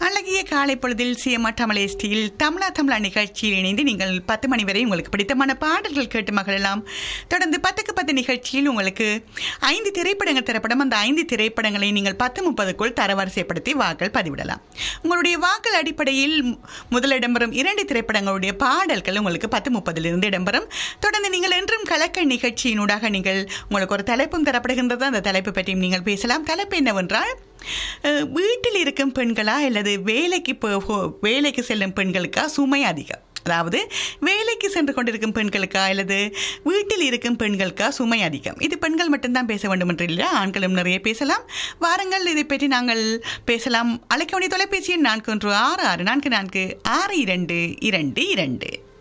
அழகிய காலை பொழுதில் சிஎம்ஆ தமிழ் ஸ்டீல் தமிழா தமிழா நிகழ்ச்சியில் இணைந்து நீங்கள் பத்து மணி வரை உங்களுக்கு பிடித்தமான பாடல்கள் கேட்டு மகளெல்லாம் தொடர்ந்து பத்துக்கு பத்து நிகழ்ச்சியில் உங்களுக்கு ஐந்து திரைப்படங்கள் தரப்படும் அந்த ஐந்து திரைப்படங்களை நீங்கள் பத்து முப்பதுக்குள் தரவரிசைப்படுத்தி வாக்கள் பதிவிடலாம் உங்களுடைய வாக்கள் அடிப்படையில் முதல் இடம்பெறும் இரண்டு திரைப்படங்களுடைய பாடல்கள் உங்களுக்கு பத்து முப்பதிலிருந்து இடம்பெறும் தொடர்ந்து நீங்கள் என்றும் கலக்க நிகழ்ச்சியினூடாக நீங்கள் உங்களுக்கு ஒரு தலைப்பும் தரப்படுகின்றது அந்த தலைப்பு பற்றியும் நீங்கள் பேசலாம் தலைப்பு என்னவென்றால் அஹ், வீட்டில் இருக்கும் பெண்களா அல்லது வேலைக்கு போ- வேலைக்கு செல்லும் பெண்களுக்கா சுமை அதிகம் அதாவது வேலைக்கு சென்று கொண்டிருக்கும் பெண்களுக்கா அல்லது வீட்டில் இருக்கும் பெண்களுக்கா சுமை அதிகம் இது பெண்கள் மட்டும்தான் பேச வேண்டும் என்று இல்லை ஆண்களும் நிறைய பேசலாம் வாருங்கள் இதை பற்றி நாங்கள் பேசலாம் அழைக்க வேண்டிய தொலைபேசி எண் நான்கு ஒன்று ஆறு ஆறு நான்கு நான்கு ஆறு இரண்டு இரண்டு இரண்டு